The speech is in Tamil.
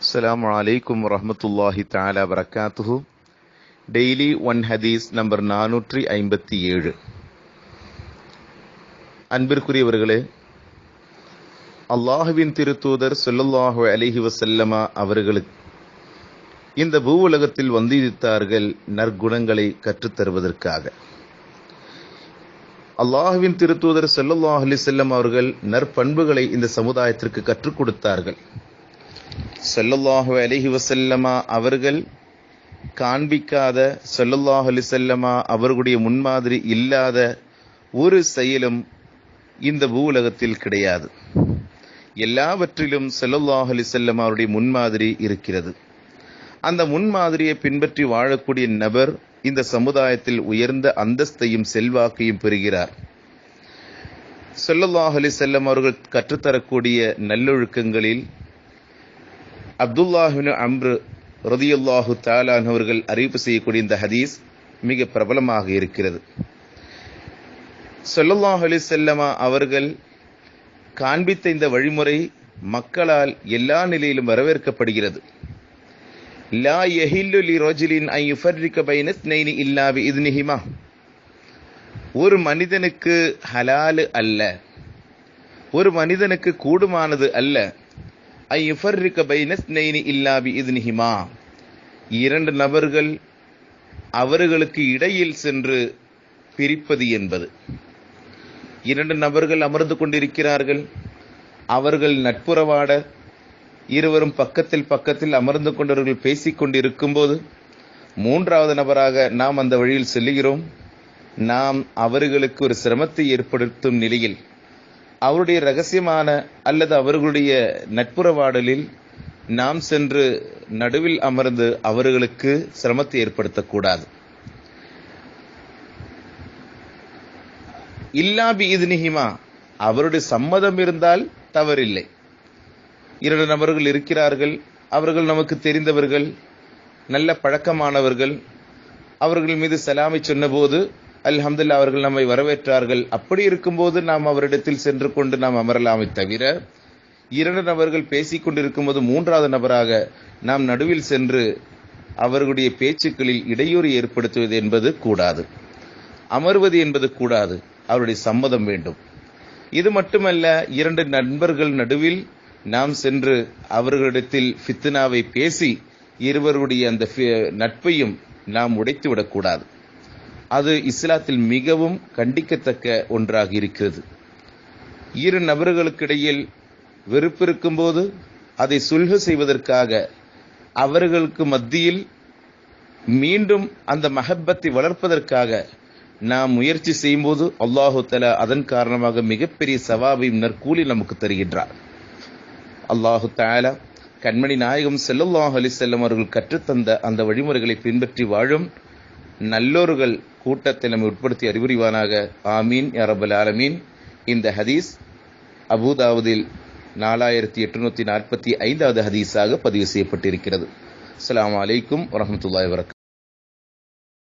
السلام عليكم ورحمة الله تعالى وبركاته டெய்லி ஒன் ஹதீஸ் நம்பர் நானூற்றி ஐம்பத்தி ஏழு அன்பிற்குரியவர்களே அல்லாஹுவின் திருத்தூதர் சொல்லல்லாஹு அலிஹி வசல்லமா அவர்களுக்கு இந்த பூ உலகத்தில் வந்திருத்தார்கள் நற்குணங்களை கற்றுத்தருவதற்காக அல்லாஹுவின் திருத்தூதர் சொல்லல்லாஹு அலி செல்லம் அவர்கள் நற்பண்புகளை இந்த சமுதாயத்திற்கு கற்றுக் கொடுத்தார்கள் சொல்லல்லாஹு அலிஹி வசல்லமா அவர்கள் காண்பிக்காத சொல்லல்லாஹு அலி செல்லமா அவர்களுடைய முன்மாதிரி இல்லாத ஒரு செயலும் இந்த பூவுலகத்தில் கிடையாது எல்லாவற்றிலும் செல்லல்லாஹு அலி செல்லம் அவருடைய முன்மாதிரி இருக்கிறது அந்த முன்மாதிரியை பின்பற்றி வாழக்கூடிய நபர் இந்த சமுதாயத்தில் உயர்ந்த அந்தஸ்தையும் செல்வாக்கையும் பெறுகிறார் சொல்லல்லாஹ் அலி செல்லம் அவர்கள் கற்றுத்தரக்கூடிய நல்லொழுக்கங்களில் அப்துல்லாஹின் அம்ரு ரதியுல்லாஹு தாலான் அவர்கள் அறிவிப்பு செய்யக்கூடிய இந்த ஹதீஸ் மிக பிரபலமாக இருக்கிறது சொல்லல்லாஹ் அலி செல்லமா அவர்கள் காண்பித்த இந்த வழிமுறை மக்களால் எல்லா நிலையிலும் வரவேற்கப்படுகிறது லா யஹில்லு லி ரஜுலின் ஐ யுஃபர்ரிக பைன ஸ்னைனி இல்லா பி இத்னிஹிமா ஒரு மனிதனுக்கு ஹலாலு அல்ல ஒரு மனிதனுக்கு கூடுமானது அல்ல ஐ யுஃபர்ரிக பைன ஸ்னைனி இல்லா பி இத்னிஹிமா இரண்டு நபர்கள் அவர்களுக்கு இடையில் சென்று பிரிப்பது என்பது இரண்டு நபர்கள் அமர்ந்து கொண்டிருக்கிறார்கள் அவர்கள் நட்புறவாட இருவரும் பக்கத்தில் பக்கத்தில் அமர்ந்து கொண்டவர்கள் பேசிக் கொண்டிருக்கும் போது மூன்றாவது நபராக நாம் அந்த வழியில் செல்லுகிறோம் நாம் அவர்களுக்கு ஒரு சிரமத்தை ஏற்படுத்தும் நிலையில் அவருடைய ரகசியமான அல்லது அவர்களுடைய நட்புறவாடலில் நாம் சென்று நடுவில் அமர்ந்து அவர்களுக்கு சிரமத்தை ஏற்படுத்தக்கூடாது இல்லா பி இதுனிஹிமா அவருடைய சம்மதம் இருந்தால் தவறில்லை இரண்டு நபர்கள் இருக்கிறார்கள் அவர்கள் நமக்கு தெரிந்தவர்கள் நல்ல பழக்கமானவர்கள் அவர்கள் மீது சலாமை சொன்னபோது அல்ஹம்துல்லா அவர்கள் நம்மை வரவேற்றார்கள் அப்படி இருக்கும்போது நாம் அவரிடத்தில் சென்று கொண்டு நாம் அமரலாமை தவிர இரண்டு நபர்கள் பேசிக் கொண்டிருக்கும் போது மூன்றாவது நபராக நாம் நடுவில் சென்று அவர்களுடைய பேச்சுக்களில் இடையூறு ஏற்படுத்துவது என்பது கூடாது அமர்வது என்பது கூடாது அவருடைய சம்மதம் வேண்டும் இது மட்டுமல்ல இரண்டு நண்பர்கள் நடுவில் நாம் சென்று அவர்களிடத்தில் ஃபித்னாவை பேசி இருவருடைய அந்த நட்பையும் நாம் உடைத்து விடக்கூடாது அது இஸ்லாத்தில் மிகவும் கண்டிக்கத்தக்க ஒன்றாக இருக்கிறது இரு நபர்களுக்கிடையில் வெறுப்பு இருக்கும்போது அதை சுல்க செய்வதற்காக அவர்களுக்கு மத்தியில் மீண்டும் அந்த மஹப்பத்தை வளர்ப்பதற்காக நாம் முயற்சி செய்யும்போது அல்லாஹு தலா அதன் காரணமாக மிகப்பெரிய சவாபையும் நற்கூலி நமக்கு தருகின்றார் அல்லாஹு தாலா கண்மணி நாயகம் செல்லல்லாஹ் அலி செல்லம் அவர்கள் கற்றுத்தந்த அந்த வழிமுறைகளை பின்பற்றி வாழும் நல்லோர்கள் கூட்டத்தை நம்மை உட்படுத்தி அறிவுரிவானாக ஆமீன் யாரபல் ஆலமீன் இந்த ஹதீஸ் அபுதாவுதில் நாலாயிரத்தி எட்டுநூத்தி நாற்பத்தி ஐந்தாவது ஹதீஸாக பதிவு செய்யப்பட்டிருக்கிறது அஸ்லாம் வலைக்கும் வரமத்துல்லாய் வரக்